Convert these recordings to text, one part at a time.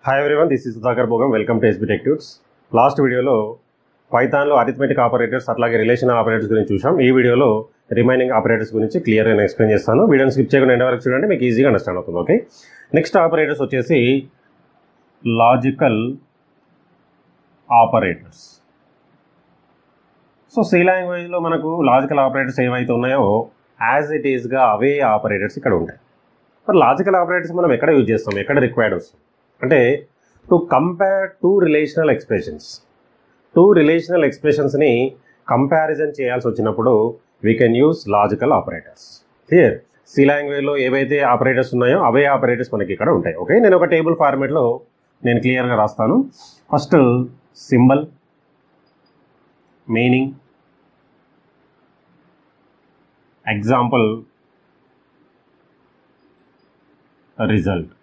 Hi everyone this is Sudhakar Bhogam welcome to SB Techtutes last వీడియోలో పైథాన్లో arithmetic operators అట్లాగే relational operators గురించి చూసాం ఈ వీడియోలో రిమైనింగ్ ఆపరేటర్స్ గురించి క్లియర్గా నేను ఎక్స్ప్లెయిన్ చేస్తాను వీడియోని స్కిప్ చేయకుండా ఎండ్ వరకు చూడండి మీకు ఈజీగా అండర్స్టాండ్ అవుతుంది ఓకే నెక్స్ట్ ఆపరేటర్స్ వచ్చేసి లాజికల్ ఆపరేటర్స్ సో సి లాంగ్వేజ్లో మనకు లాజికల్ ఆపరేటర్స్ ఏవైతే ఉన్నాయో యాజ్ ఇట్ ఈస్గా అవే ఆపరేటర్స్ ఇక్కడ ఉంటాయి మరి లాజికల్ ఆపరేటర్స్ మనం ఎక్కడ యూజ్ చేస్తాం ఎక్కడ రిక్వైర్డ్ వస్తుంది అంటే to compare two relational expressions two relational ఎక్స్ప్రెషన్స్ని కంపారిజన్ చేయాల్సి వచ్చినప్పుడు we can use logical operators clear C లాంగ్వేజ్లో ఏవైతే ఆపరేటర్స్ ఉన్నాయో అవే ఆపరేటర్స్ మనకి ఇక్కడ ఉంటాయి ఓకే నేను ఒక టేబుల్ ఫార్మేట్లో నేను క్లియర్గా రాస్తాను first symbol meaning example result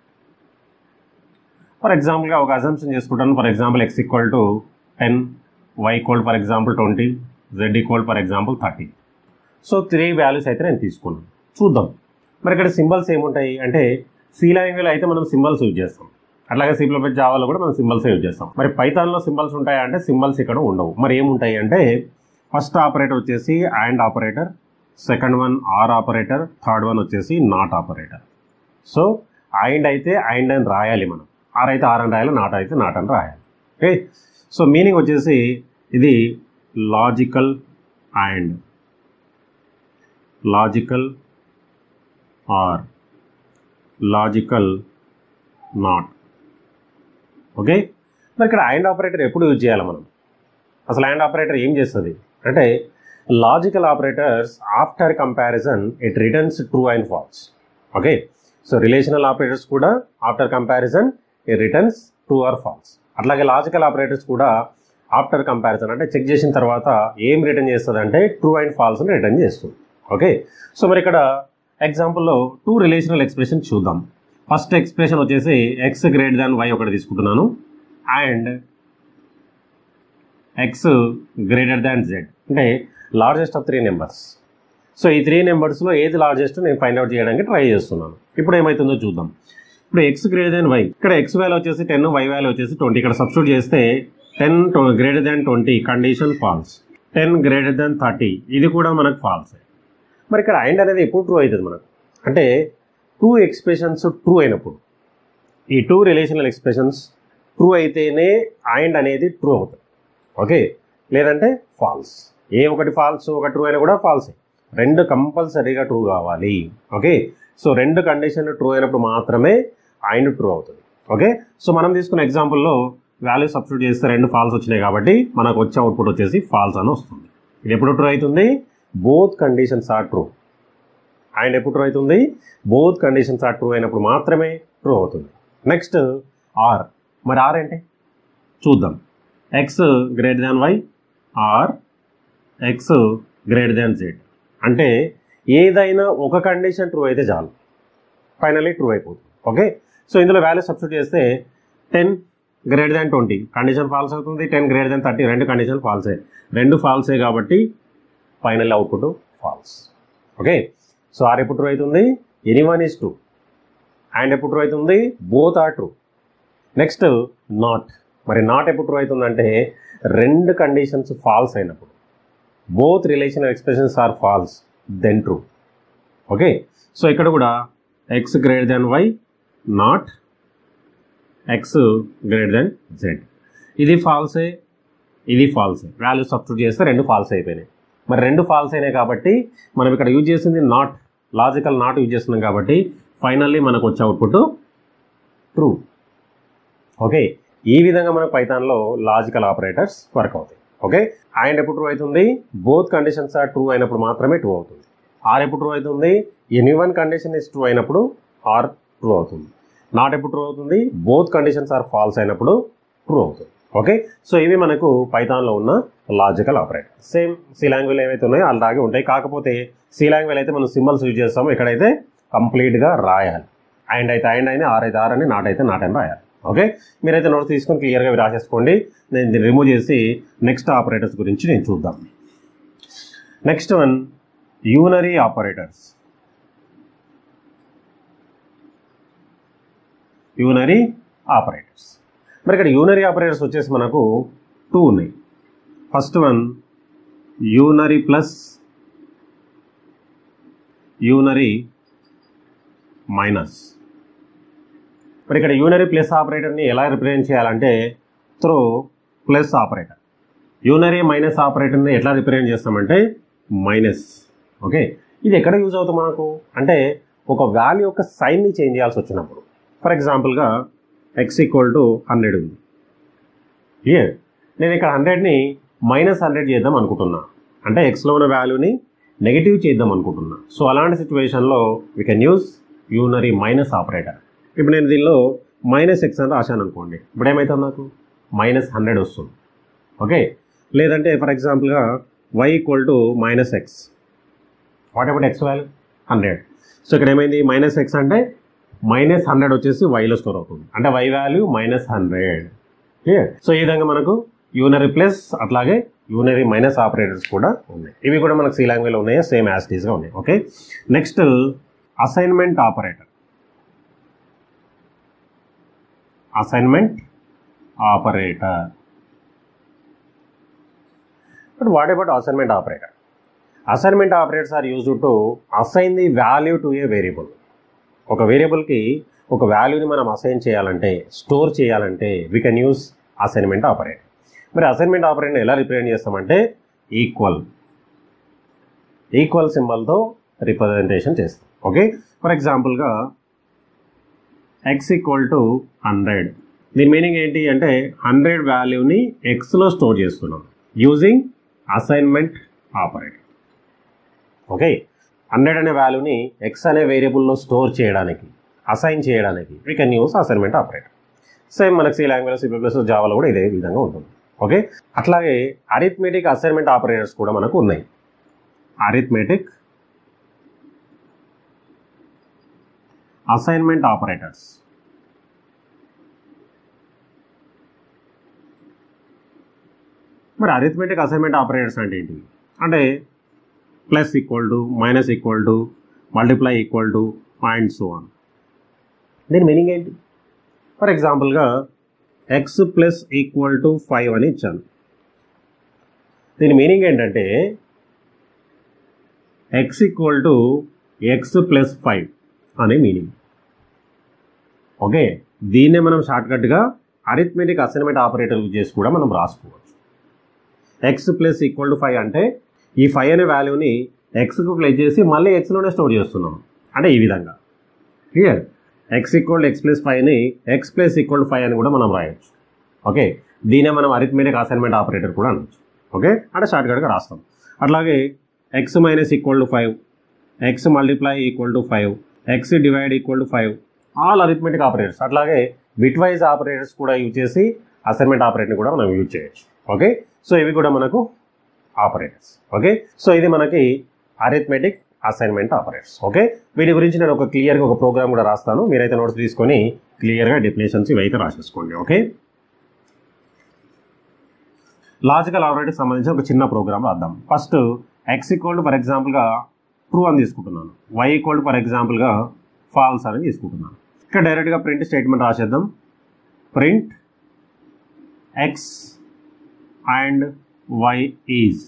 for ఎగ్జాంపుల్గా ఒక అజంప్షన్ చేసుకుంటాను for example X equal to ten Y equal for example twenty Z equal for example thirty so three values అయితే నేను తీసుకున్నాను చూద్దాం మరి ఇక్కడ సింబల్స్ ఏముంటాయి అంటే సి లాంగ్వేజ్ అయితే మనం సింబల్స్ యూజ్ చేస్తాం అట్లాగే సి ప్లస్ జావాలో కూడా మనం సింబల్స్ యూజ్ చేస్తాం మరి పైథాన్లో సింబల్స్ ఉంటాయా అంటే సింబల్స్ ఇక్కడ ఉండవు మరి ఏముంటాయి అంటే ఫస్ట్ ఆపరేటర్ వచ్చేసి and operator second one or operator third one వచ్చేసి నాట్ ఆపరేటర్ సో ఐండ్ అయితే ఐండ్ అని రాయాలి మనం ఆర్ అయితే ఆర్ అని రాయాలి నాట్ అయితే నాట్ అని రాయాలి ఓకే సో మీనింగ్ వచ్చేసి ఇది logical and logical or logical not okay మరి ఇక్కడ అండ్ ఆపరేటర్ ఎప్పుడు యూజ్ చేయాలి మనం అసలు అండ్ ఆపరేటర్ ఏం చేస్తుంది అంటే logical operators after comparison it returns true and false okay so relational operators కూడా after comparison it returns true or false అట్లాగే లాజికల్ ఆపరేటర్స్ కూడా ఆఫ్టర్ కంపారిజన్ అంటే చెక్ చేసిన తర్వాత ఏం రిటర్న్ చేస్తుంది అంటే ట్రూ అండ్ ఫాల్స్ అని రిటర్న్ చేస్తుంది ఓకే సో మరి ఇక్కడ ఎగ్జాంపుల్లో టూ రిలేషనల్ ఎక్స్ప్రెషన్ చూద్దాం ఫస్ట్ ఎక్స్ప్రెషన్ వచ్చేసి ఎక్స్ గ్రేట్ దాన్ వై ఒకటి తీసుకుంటున్నాను and X greater than Z అంటే largest of three numbers so ఈ త్రీ నెంబర్స్లో ఏది లార్జెస్ట్ నేను ఫైండ్ అవుట్ చేయడానికి ట్రై చేస్తున్నాను ఇప్పుడు ఏమవుతుందో చూద్దాం ఇప్పుడు ఎక్స్ గ్రేటర్ దాన్ వై ఇక్కడ ఎక్స్ వాల్యూ వచ్చేసి టెన్ వై వాల్యూ వచ్చేసి ట్వంటీ ఇక్కడ సబ్స్టిట్యూట్ చేస్తే ten greater than twenty condition false ten greater than thirty ఇది కూడా మనకు ఫాల్స్ మరి ఇక్కడ అండ్ అనేది ఎప్పుడు ట్రూ అవుతుంది మనకు అంటే టూ ఎక్స్ప్రెషన్స్ ట్రూ అయినప్పుడు ఈ టూ రిలేషనల్ ఎక్స్ప్రెషన్స్ ట్రూ అయితేనే అండ్ అనేది ట్రూ అవుతుంది ఓకే లేదంటే ఫాల్స్ ఏ ఒకటి ఫాల్స్ ఒక ట్రూ అయినా కూడా ఫాల్స్ రెండు కంపల్సరీగా ట్రూ కావాలి ఓకే సో రెండు కండిషన్లు ట్రూ అయినప్పుడు మాత్రమే అండ్ ట్రూ అవుతుంది ఓకే సో మనం తీసుకున్న ఎగ్జాంపుల్లో వాల్యూ సబ్స్టిట్యూట్ చేస్తే రెండు ఫాల్స్ వచ్చినాయి కాబట్టి మనకు వచ్చే అవుట్పుట్ వచ్చేసి ఫాల్స్ అని వస్తుంది ఇది ఎప్పుడు ట్రూ అవుతుంది both conditions are true and ఎప్పుడు ట్రూ అవుతుంది బోత్ కండిషన్స్ ఆర్ ట్రూ అయినప్పుడు మాత్రమే ట్రూ అవుతుంది నెక్స్ట్ ఆర్ మరి ఆర్ ఏంటి చూద్దాం X greater than Y or X greater than Z అంటే ఏదైనా ఒక కండిషన్ ట్రూ అయితే చాలు ఫైనల్లీ ట్రూ అయిపోతుంది ఓకే సో ఇందులో వాల్యూ సబ్స్టిట్యూట్ చేస్తే ten greater than twenty condition false అవుతుంది టెన్ గ్రేటర్ దాన్ థర్టీ రెండు కండిషన్ ఫాల్సే రెండు ఫాల్సే కాబట్టి final output false okay so or ఎప్పుడు ట్రూ అవుతుంది any one is true and ఎప్పుడు ట్రూ అవుతుంది both are true next not మరి నాట్ ఎప్పుడు ట్రూ అవుతుందంటే రెండు కండిషన్స్ ఫాల్స్ అయినప్పుడు both relational expressions are false then true okay so ఇక్కడ కూడా X greater than Y not X greater than Z ఇది ఫాల్సే ఇది ఫాల్సే వాల్యూ సబ్స్టిట్యూట్ చేస్తే రెండు ఫాల్స్ అయిపోయినాయి మరి రెండు ఫాల్స్ అయినాయి కాబట్టి మనం ఇక్కడ యూజ్ చేసింది నాట్ లాజికల్ నాట్ యూజ్ చేస్తున్నాం కాబట్టి ఫైనల్లీ మనకు వచ్చే అవుట్పుట్ ట్రూ ఓకే ఈ విధంగా మన పైథాన్లో లాజికల్ ఆపరేటర్స్ వర్క్ అవుతాయి ఓకే అండ్ ఎప్పుడు ట్రూ అవుతుంది బోత్ కండిషన్స్ ఆర్ ట్రూ అయినప్పుడు మాత్రమే ట్రూ అవుతుంది ఆర్ ఎప్పుడు ట్రూ అవుతుంది any one condition is true అయినప్పుడు ఆర్ ట్రూ అవుతుంది నాట్ ఎప్పుడు ట్రూ అవుతుంది బోత్ కండిషన్స్ ఆర్ ఫాల్స్ అయినప్పుడు ట్రూ అవుతుంది ఓకే సో ఇవి మనకు పైథాన్లో ఉన్న logical operator same C language ఏవైతే ఉన్నాయో అలాగే ఉంటాయి కాకపోతే సి లాంగ్వేజ్ అయితే మనం సింబల్స్ యూజ్ చేస్తాము ఇక్కడైతే కంప్లీట్గా రాయాలి అండ్ అయితే అండ్ అయినా ఆర్ అయితే ఆర్ అని నాట్ అయితే నాట్ అని రాయాలి ఓకే మీరైతే నోట్స్ తీసుకొని క్లియర్గా రాసేసుకోండి నేను దీన్ని రిమూవ్ చేసి నెక్స్ట్ ఆపరేటర్స్ గురించి నేను చూద్దాం next one unary operators unary operators మరి ఇక్కడ యూనరీ ఆపరేటర్స్ వచ్చేసి మనకు టూ ఉన్నాయి first one unary plus unary minus మరి ఇక్కడ యూనరీ ప్లస్ ఆపరేటర్ని ఎలా రిప్రజెంట్ చేయాలంటే through plus operator unary minus ఆపరేటర్ని ఎట్లా రిప్రజెంట్ చేస్తామంటే మైనస్ ఓకే ఇది ఎక్కడ యూజ్ అవుతుంది మనకు అంటే ఒక వాల్యూ యొక్క సైన్ని చేంజ్ చేయాల్సి వచ్చినప్పుడు ఫర్ ఎగ్జాంపుల్గా ఎక్స్ ఈక్వల్ టు హండ్రెడ్ ఉంది ఏ నేను ఇక్కడ హండ్రెడ్ని మైనస్ హండ్రెడ్ చేద్దాం అనుకుంటున్నా అంటే ఎక్స్లో ఉన్న వాల్యూని నెగిటివ్ చేద్దాం అనుకుంటున్నా సో అలాంటి సిచ్యువేషన్లో we can use unary minus operator ఇప్పుడు నేను దీనిలో మైనస్ ఎక్స్ అని రాశాను అనుకోండి ఇప్పుడు ఏమవుతుంది నాకు మైనస్ హండ్రెడ్ వస్తుంది ఓకే లేదంటే ఫర్ ఎగ్జాంపుల్గా Y equal to minus X what about X value hundred so ఇక్కడ ఏమైంది మైనస్ ఎక్స్ అంటే మైనస్ హండ్రెడ్ వచ్చేసి వైలో స్టోర్ అవుతుంది అంటే Y value minus hundred clear so ఈ విధంగా మనకు యూనరీ ప్లస్ అట్లాగే యూనరీ మైనస్ ఆపరేటర్స్ కూడా ఉన్నాయి ఇవి కూడా మనకు సి లాంగ్వేజ్లో ఉన్నాయి సేమ్ యాస్టీస్గా ఉన్నాయి okay next assignment operator assignment operator but what about assignment operator assignment operators are use to assign the value to a variable ఒక వేరియబుల్కి ఒక వాల్యూని మనం అసైన్ చేయాలంటే స్టోర్ చేయాలంటే we can use assignment operator మరి అసైన్మెంట్ ఆపరేటర్ని ఎలా రిప్రజెంట్ చేస్తామంటే ఈక్వల్ ఈక్వల్ సింబల్తో రిప్రజెంటేషన్ చేస్తాం ఓకే ఫర్ ఎగ్జాంపుల్గా ఎక్స్ ఈక్వల్ టు హండ్రెడ్ దీని మీనింగ్ ఏంటి అంటే హండ్రెడ్ వాల్యూని ఎక్స్లో స్టోర్ చేస్తున్నాం using assignment operator okay hundred అనే వాల్యూని ఎక్స్ అనే వేరియబుల్లో స్టోర్ చేయడానికి అసైన్ చేయడానికి we can use assignment operator same మనకి సి లాంగ్వేజ్ సి ప్లస్ జావాలో కూడా ఇదే విధంగా ఉంటుంది ఓకే అట్లాగే అరిథ్మెటిక్ అసైన్మెంట్ ఆపరేటర్స్ కూడా మనకు ఉన్నాయి అరిథ్మెటిక్ అసైన్మెంట్ ఆపరేటర్స్ మరి అరిథ్మెటిక్ అసైన్మెంట్ ఆపరేటర్స్ అంటే ఏంటి అంటే plus equal to minus equal to multiply equal to point so on దీని మీనింగ్ ఏంటి ఫర్ ఎగ్జాంపుల్గా X plus equal to five అని ఇచ్చాను దీని మీనింగ్ ఏంటంటే X equal to X plus five అనే మీనింగ్ ఓకే దీన్నే మనం షార్ట్కట్గా అరిథ్మెటిక్ అసైన్మెంట్ ఆపరేటర్ యూజ్ చేసి కూడా మనం రాసుకోవచ్చు X plus equal to five అంటే ఈ ఫైవ్ అనే వాల్యూని ఎక్స్కు ప్లేస్ చేసి మళ్ళీ ఎక్స్లోనే స్టోర్ చేస్తున్నాం అంటే ఈ విధంగా clear X equal X plus ఫైవ్ని ఎక్స్ ప్లస్ ఈక్వల్ ఫైవ్ అని కూడా మనం రాయొచ్చు ఓకే దీనే మనం అరిథ్మెటిక్ అసైన్మెంట్ ఆపరేటర్ కూడా అనొచ్చు ఓకే అంటే షార్ట్కట్గా రాస్తాం అట్లాగే X minus equal to five X multiply equal to five X divide equal to five all arithmetic operators అట్లాగే బిట్ వైజ్ ఆపరేటర్స్ కూడా యూజ్ చేసి అసైన్మెంట్ ఆపరేటర్ని కూడా మనం యూజ్ చేయొచ్చు ఓకే సో ఇవి కూడా మనకు ఆపరేటర్స్ ఓకే సో ఇది మనకి అరిథ్మెటిక్ అసైన్మెంట్ ఆపరేటర్స్ ఓకే వీటి గురించి నేను ఒక క్లియర్గా ఒక ప్రోగ్రామ్ కూడా రాస్తాను మీరైతే నోట్స్ తీసుకొని క్లియర్గా డెఫినేషన్స్ ఇవైతే రాసేసుకోండి ఓకే లాజికల్ ఆపరేటర్కి సంబంధించి ఒక చిన్న ప్రోగ్రామ్ రాద్దాం ఫస్ట్ ఎక్స్ ఈక్వల్ ఫర్ ఎగ్జాంపుల్గా ట్రూ అని తీసుకుంటున్నాను వై ఈక్వల్ ఫర్ ఎగ్జాంపుల్గా ఫాల్స్ అని తీసుకుంటున్నాను ఇక్కడ డైరెక్ట్గా ప్రింట్ స్టేట్మెంట్ రాసేద్దాం print X and Y is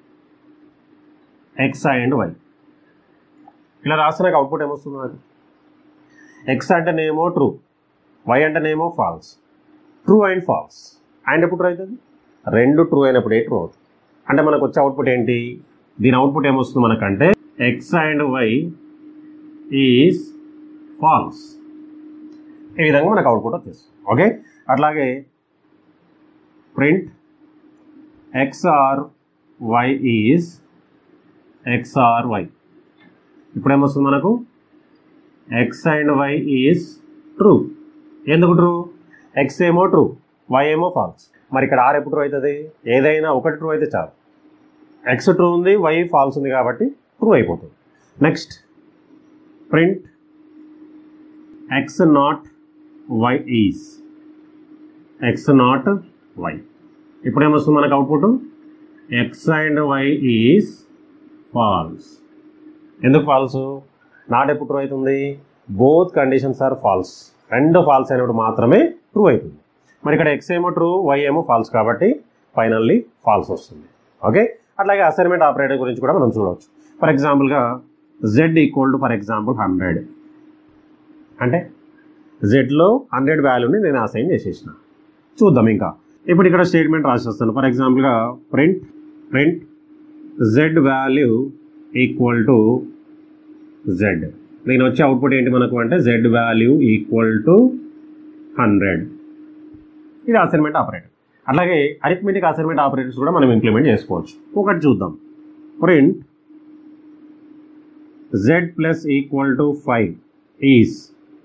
X and Y ఇలా రాస్తే నాకు అవుట్పుట్ ఏమొస్తుంది నాకు ఎక్స్ అంటేనేమో ట్రూ వై అంటేనేమో false true and false and ఎప్పుడు ట్రూ అవుతుంది రెండు ట్రూ అయినప్పుడు ఏ ట్రూ అవుతుంది అంటే మనకు వచ్చే అవుట్పుట్ ఏంటి దీని అవుట్పుట్ ఏమొస్తుంది మనకంటే X and Y is false ఈ విధంగా మనకు అవుట్పుట్ వచ్చేస్తుంది ఓకే అట్లాగే print X or Y is X or Y ఇప్పుడు ఏమొస్తుంది మనకు X and Y is true ఎందుకు ట్రూ ఎక్స్ ఏమో ట్రూ వై ఏమో ఫాల్స్ మరి ఇక్కడ ఆర్ ఎప్పుడు ట్రూ అవుతుంది ఏదైనా ఒకటి ట్రూ అయితే చాలు ఎక్స్ ట్రూ ఉంది వై ఫాల్స్ ఉంది కాబట్టి ట్రూ అయిపోతుంది next print X not Y is X not Y ఇప్పుడు ఏమొస్తుంది మనకు output X and Y is false ఎందుకు ఫాల్స్ నాట్ ఎప్పుడు ట్రూ అవుతుంది బోత్ కండిషన్స్ ఆర్ ఫాల్స్ రెండు ఫాల్స్ అయినప్పుడు మాత్రమే ట్రూ అవుతుంది మరి ఇక్కడ ఎక్స్ ఏమో ట్రూ వై ఏమో ఫాల్స్ కాబట్టి ఫైనల్లీ ఫాల్స్ వస్తుంది ఓకే అట్లాగే అసైన్మెంట్ ఆపరేటర్ గురించి కూడా మనం చూడవచ్చు ఫర్ ఎగ్జాంపుల్గా Z equal to for example hundred అంటే జెడ్లో హండ్రెడ్ వాల్యూని నేను అసైన్ చేసేసిన చూద్దాం ఇంకా ఇప్పుడు ఇక్కడ స్టేట్మెంట్ రాసేస్తాను ఫర్ ఎగ్జాంపుల్గా print print Z value equal to Z దీని వచ్చే అవుట్పుట్ ఏంటి మనకు అంటే Z value equal to hundred ఇది అసైన్మెంట్ ఆపరేటర్ అట్లాగే అరిథమెటిక్ అసైన్మెంట్ ఆపరేటర్స్ కూడా మనం ఇంప్లిమెంట్ చేసుకోవచ్చు ఒకటి చూద్దాం print Z plus equal to five is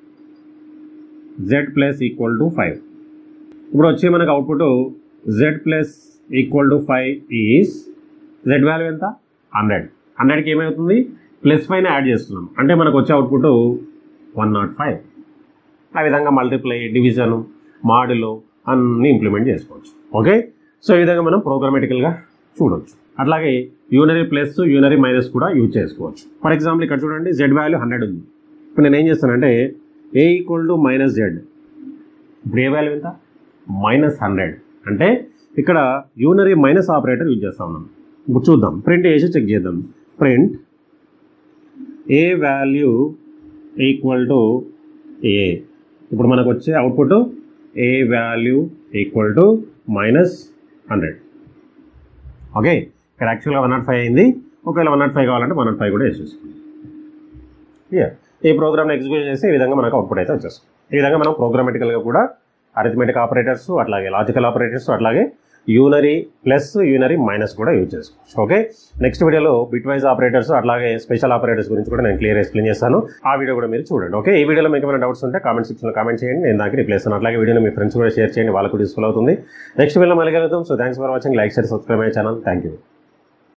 Z plus equal to five ఇప్పుడు వచ్చే మనకు output Z plus equal to five is Z value ఎంత హండ్రెడ్ హండ్రెడ్కి ఏమవుతుంది ప్లస్ ఫైవ్ యాడ్ చేస్తున్నాం అంటే మనకు వచ్చే అవుట్పుట్ వన్ నాట్ ఫైవ్ ఆ విధంగా మల్టిప్లై డివిజన్ మాడులో అన్నీ ఇంప్లిమెంట్ చేసుకోవచ్చు ఓకే సో ఈ విధంగా మనం ప్రోగ్రామేటికల్గా చూడొచ్చు అట్లాగే యూనరీ ప్లస్ యూనరీ మైనస్ కూడా యూజ్ చేసుకోవచ్చు ఫర్ ఎగ్జాంపుల్ ఇక్కడ చూడండి జెడ్ వాల్యూ హండ్రెడ్ ఉంది ఇప్పుడు నేను ఏం చేస్తానంటే A equal to minus Z ఇప్పుడు ఏ వాల్యూ ఎంత మైనస్ హండ్రెడ్ అంటే ఇక్కడ యూనరీ మైనస్ ఆపరేటర్ యూజ్ చేస్తా ఉన్నాం ఇప్పుడు చూద్దాం ప్రింట్ చేసి చెక్ చేద్దాం print A value equal to A ఇప్పుడు మనకు వచ్చే output A value equal to minus hundred okay ఇక్కడ యాక్చువల్గా వన్ నాట్ ఫైవ్ అయింది ఒకవేళ వన్ నాట్ ఫైవ్ కావాలంటే వన్ నాట్ ఫైవ్ కూడా వేసేసుకోండి Yeah. ఈ ప్రోగ్రామ్ని ఎగ్జిక్యూట్ చేసి ఈ విధంగా మనకు అవుట్పుట్ అయితే వచ్చేస్తుంది ఈ విధంగా మనం ప్రోగ్రామెటికల్గా కూడా అరిథమెటిక్ ఆపరేటర్స్ అట్లాగే లాజికల్ ఆపరేటర్స్ అట్లాగే యూనరీ ప్లస్ యూనరీ మైనస్ కూడా యూజ్ చేసుకోవచ్చు ఓకే నెక్స్ట్ వీడియోలో బిట్ వైజ్ ఆపరేటర్స్ అట్లాగే స్పెషల్ ఆపరేటర్స్ గురించి కూడా నేను క్లియర్ ఎక్స్ప్లెయిన్ చేస్తాను ఆ వీడియో కూడా మీరు చూడండి ఓకే ఈ వీడియోలో మీకు ఏమైనా డౌట్స్ ఉంటే కామెంట్ సెక్షన్లో కామెంట్ చేయండి నేను దానికి రిప్లై ఇస్తాను అట్లాగే వీడియోని మీ ఫ్రెండ్స్ కూడా షేర్ చేయండి వాళ్ళకు యూస్ఫుల్ అవుతుంది నెక్స్ట్ వీడియో మళ్ళీ కలుగుతాం so thanks for watching like share subscribe my channel thank you